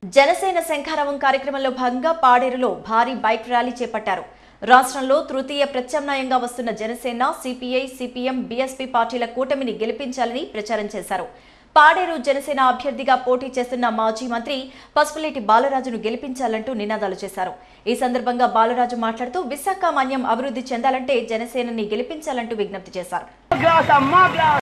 జనసేన శంఖారావం కార్యక్రమంలో భాగంగా పాడేరులో భారీ బైక్ ర్యాలీ చేపట్టారు రాష్ట్రంలో తృతీయ ప్రత్యామ్నాయంగా వస్తున్న జనసేన సిపిఐ సిపిఎం బీఎస్పీ పార్టీల కూటమిని గెలిపించాలని ప్రచారం చేశారు పాడేరు జనసేన అభ్యర్థిగా పోటీ చేస్తున్న మాజీ మంత్రి పసుపులేటి బాలరాజును గెలిపించాలంటూ నినాదాలు చేశారు ఈ సందర్భంగా బాలరాజు మాట్లాడుతూ విశాఖ మాన్యం అభివృద్ధి చెందాలంటే జనసేనని గెలిపించాలంటూ విజ్ఞప్తి చేశారు గ్లాస్ అమ్మా గ్లాస్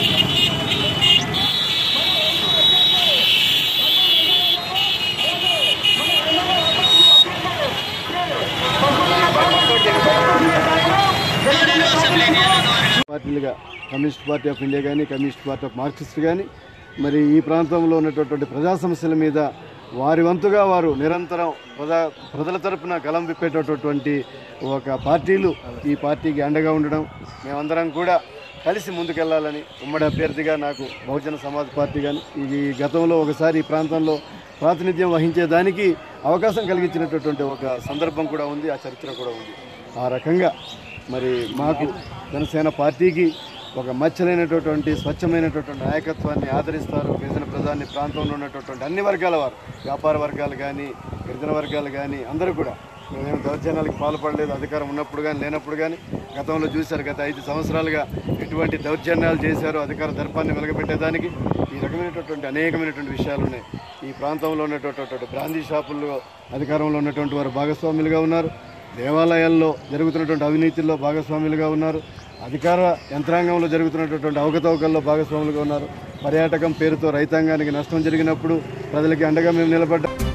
పార్టీలుగా కమ్యూనిస్ట్ పార్టీ ఆఫ్ ఇండియా కానీ కమ్యూనిస్ట్ పార్టీ ఆఫ్ మార్క్సిస్ట్ కానీ మరి ఈ ప్రాంతంలో ఉన్నటువంటి ప్రజా సమస్యల మీద వారి వంతుగా వారు నిరంతరం ప్రజా ప్రజల తరపున గలం విప్పేటటువంటి ఒక పార్టీలు ఈ పార్టీకి అండగా ఉండడం మేమందరం కూడా కలిసి ముందుకెళ్లాలని ఉమ్మడి అభ్యర్థిగా నాకు బహుజన సమాజ్ పార్టీ కానీ ఇది గతంలో ఒకసారి ఈ ప్రాంతంలో ప్రాతినిధ్యం వహించేదానికి అవకాశం కలిగించినటువంటి ఒక సందర్భం కూడా ఉంది ఆ చరిత్ర కూడా ఉంది ఆ రకంగా మరి మాకు జనసేన పార్టీకి ఒక మచ్చలైనటువంటి స్వచ్ఛమైనటువంటి నాయకత్వాన్ని ఆదరిస్తారు గిరిజన ప్రధాని ప్రాంతంలో ఉన్నటువంటి అన్ని వర్గాల వారు వ్యాపార వర్గాలు కానీ గిరిజన వర్గాలు కానీ అందరూ కూడా మేమేం దౌర్జన్యాలకు పాల్పడలేదు అధికారం ఉన్నప్పుడు కానీ లేనప్పుడు కానీ గతంలో చూశారు గత ఐదు సంవత్సరాలుగా ఎటువంటి దౌర్జన్యాలు చేశారో అధికార దర్పాన్ని వెలగబెట్టేదానికి ఈ రకమైనటువంటి అనేకమైనటువంటి విషయాలు ఉన్నాయి ఈ ప్రాంతంలో ఉన్నటువంటి బ్రాందీ షాపుల్లో అధికారంలో ఉన్నటువంటి వారు భాగస్వాములుగా ఉన్నారు దేవాలయాల్లో జరుగుతున్నటువంటి అవినీతిలో భాగస్వాములుగా ఉన్నారు అధికార యంత్రాంగంలో జరుగుతున్నటువంటి అవకతవకల్లో భాగస్వాములుగా ఉన్నారు పర్యాటకం పేరుతో రైతాంగానికి నష్టం జరిగినప్పుడు ప్రజలకి అండగా మేము నిలబడ్డాం